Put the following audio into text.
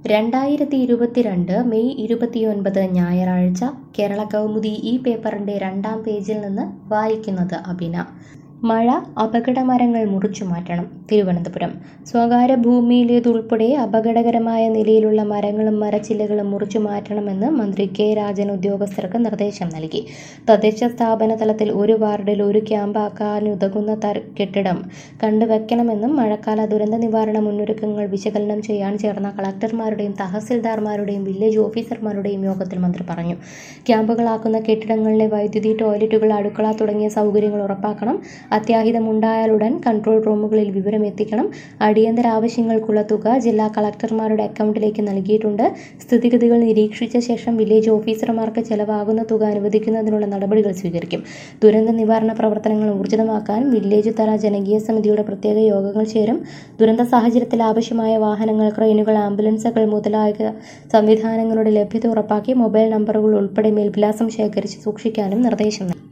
രണ്ടായിരത്തി ഇരുപത്തിരണ്ട് മെയ് ഇരുപത്തിയൊൻപത് ഞായറാഴ്ച കേരള കൗമുദി ഈ പേപ്പറിന്റെ രണ്ടാം പേജിൽ നിന്ന് വായിക്കുന്നത് അബിന മഴ അപകടമരങ്ങൾ മുറിച്ചു മാറ്റണം തിരുവനന്തപുരം സ്വകാര്യ ഭൂമിയിലേതുൾപ്പെടെ അപകടകരമായ നിലയിലുള്ള മരങ്ങളും മരച്ചില്ലകളും മുറിച്ചു മാറ്റണമെന്ന് മന്ത്രി കെ രാജൻ ഉദ്യോഗസ്ഥർക്ക് നിർദ്ദേശം നൽകി തദ്ദേശ സ്ഥാപന തലത്തിൽ ഒരു വാർഡിൽ ഒരു ക്യാമ്പ് ആക്കാനുതകുന്ന തര കെട്ടിടം കണ്ടുവെക്കണമെന്നും മഴക്കാല ദുരന്ത നിവാരണ മുന്നൊരുക്കങ്ങൾ വിശകലനം ചെയ്യാൻ ചേർന്ന കളക്ടർമാരുടെയും തഹസിൽദാർമാരുടെയും വില്ലേജ് ഓഫീസർമാരുടെയും യോഗത്തിൽ മന്ത്രി പറഞ്ഞു ക്യാമ്പുകളാക്കുന്ന കെട്ടിടങ്ങളിലെ വൈദ്യുതി ടോയ്ലറ്റുകൾ അടുക്കള തുടങ്ങിയ സൗകര്യങ്ങൾ ഉറപ്പാക്കണം അത്യാഹിതമുണ്ടായാലുടൻ കൺട്രോൾ റൂമുകളിൽ വിവരം എത്തിക്കണം അടിയന്തര ആവശ്യങ്ങൾക്കുള്ള തുക ജില്ലാ കളക്ടർമാരുടെ അക്കൗണ്ടിലേക്ക് നൽകിയിട്ടുണ്ട് സ്ഥിതിഗതികൾ നിരീക്ഷിച്ച ശേഷം വില്ലേജ് ഓഫീസർമാർക്ക് ചെലവാകുന്ന തുക അനുവദിക്കുന്നതിനുള്ള നടപടികൾ സ്വീകരിക്കും ദുരന്ത നിവാരണ പ്രവർത്തനങ്ങൾ ഊർജിതമാക്കാൻ വില്ലേജ് തല ജനകീയ സമിതിയുടെ പ്രത്യേക യോഗങ്ങൾ ചേരും ദുരന്ത സാഹചര്യത്തിൽ ആവശ്യമായ വാഹനങ്ങൾ ക്രെയിനുകൾ ആംബുലൻസുകൾ മുതലായ സംവിധാനങ്ങളുടെ ലഭ്യത ഉറപ്പാക്കി മൊബൈൽ നമ്പറുകൾ ഉൾപ്പെടെ മേൽവിലാസം ശേഖരിച്ച് സൂക്ഷിക്കാനും നിർദ്ദേശം നൽകി